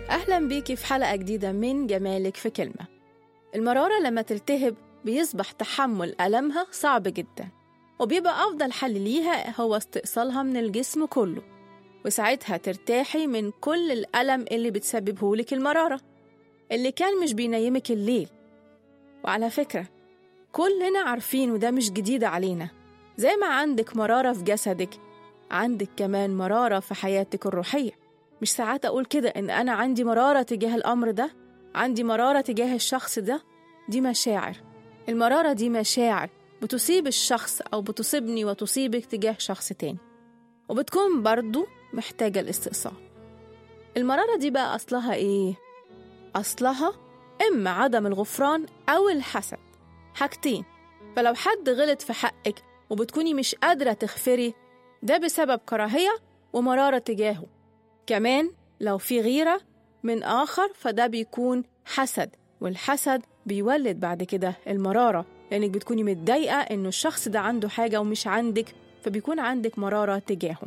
أهلا بيكي في حلقة جديدة من جمالك في كلمة المرارة لما تلتهب بيصبح تحمل ألمها صعب جدا وبيبقى أفضل حل ليها هو استئصالها من الجسم كله وساعتها ترتاحي من كل الألم اللي بتسببه لك المرارة اللي كان مش بينيمك الليل وعلى فكرة كلنا عارفين وده مش جديد علينا زي ما عندك مرارة في جسدك عندك كمان مرارة في حياتك الروحية مش ساعات أقول كده إن أنا عندي مرارة تجاه الأمر ده عندي مرارة تجاه الشخص ده دي مشاعر المرارة دي مشاعر بتصيب الشخص أو بتصيبني وتصيبك تجاه شخص تاني وبتكون برضو محتاجة الاستئصال المرارة دي بقى أصلها إيه؟ أصلها إما عدم الغفران أو الحسد حاجتين فلو حد غلط في حقك وبتكوني مش قادرة تغفري ده بسبب كراهية ومرارة تجاهه كمان لو في غيرة من آخر فده بيكون حسد والحسد بيولد بعد كده المرارة لأنك بتكوني متضايقة إنه الشخص ده عنده حاجة ومش عندك فبيكون عندك مرارة تجاهه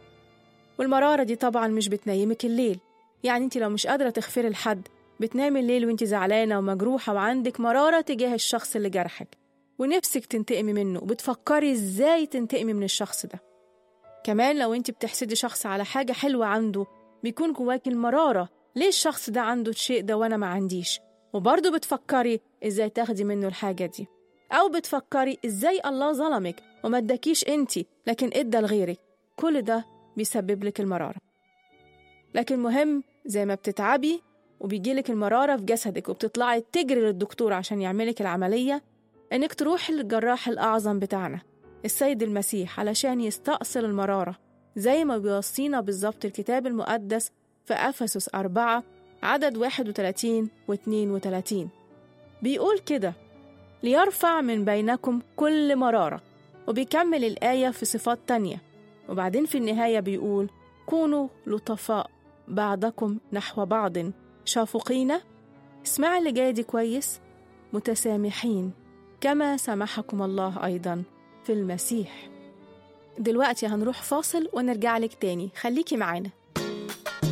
والمرارة دي طبعا مش بتنيمك الليل يعني انت لو مش قادرة تغفري لحد بتنامي الليل وانت زعلانة ومجروحة وعندك مرارة تجاه الشخص اللي جرحك ونفسك تنتقمي منه وبتفكري ازاي تنتقمي من الشخص ده كمان لو انت بتحسدي شخص على حاجة حلوة عنده بيكون جواكي المرارة ليه الشخص ده عنده الشيء ده وانا ما عنديش وبرضه بتفكري ازاي تاخدي منه الحاجة دي أو بتفكري ازاي الله ظلمك وما اداكيش انت لكن ادى لغيرك كل ده بيسبب لك المرارة لكن مهم زي ما بتتعبي وبيجيلك المرارة في جسدك وبتطلعي تجري للدكتور عشان يعملك العملية إنك تروح للجراح الأعظم بتاعنا السيد المسيح علشان يستأصل المرارة زي ما بيوصينا بالظبط الكتاب المقدس في أفسس أربعة عدد 31 و 32 بيقول كده ليرفع من بينكم كل مرارة وبيكمل الآية في صفات تانية وبعدين في النهاية بيقول كونوا لطفاء بعضكم نحو بعض شافقين اسمع اللي جاي دي كويس متسامحين كما سامحكم الله أيضا في المسيح دلوقتي هنروح فاصل ونرجع لك تاني خليكي معانا